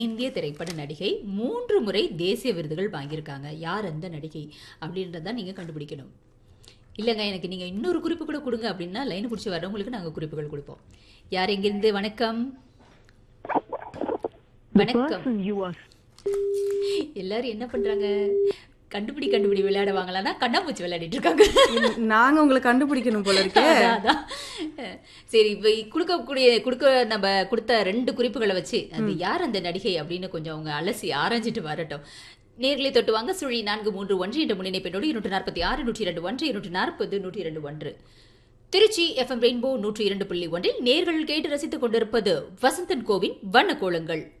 இந்திய திரைப்பட நடிகை மூன்று முறை தேசிய விருதுகள் வாங்கியிருக்காங்க யார் அந்த நடிகை அப்படின்றத நீங்க கண்டுபிடிக்கணும் இல்லைங்க எனக்கு நீங்க இன்னொரு குறிப்பு கூட கொடுங்க அப்படின்னா லைன் பிடிச்சி வர்றவங்களுக்கு நாங்க குறிப்புகள் கொடுப்போம் யார் எங்கிருந்து வணக்கம் The வணக்கம் person you are எல்லாரும் என்ன பண்றாங்க கண்டுபிடி கண்டுபிடி விளையாட வாங்கலாம்னா கண்ணாமூச்சி விளையாடிட்டு இருக்காங்க நாங்க உங்களை கண்டுபிடிக்கணும் போல இருக்கே அதான், அதான். சரி இப்ப கொடுக்கக்கூடிய கொடுக்க நம்ம கொடுத்த ரெண்டு குறிப்புகளை வச்சு அது யார் அந்த நடிகை அப்படின்னு கொஞ்சம் அவங்க அலசி ஆராய்ஞ்சிட்டு வரட்டும் நேர்களை தொட்டு வாங்க சுழி நான்கு மூன்று ஒன்று என்ற முன்னிணைப்பினோடு இருநூற்று நாற்பத்தி ஆறு நூற்றி இரண்டு ஒன்று இருநூற்று நாற்பது நூற்றி இரண்டு ஒன்று திருச்சி எஃப்எம் ரெயின்போ நூற்றி இரண்டு புள்ளி ஒன்றில் நேர்கள் கேட்டு ரசித்துக் கொண்டிருப்பது வசந்தன் கோவின் வண்ண கோலங்கள்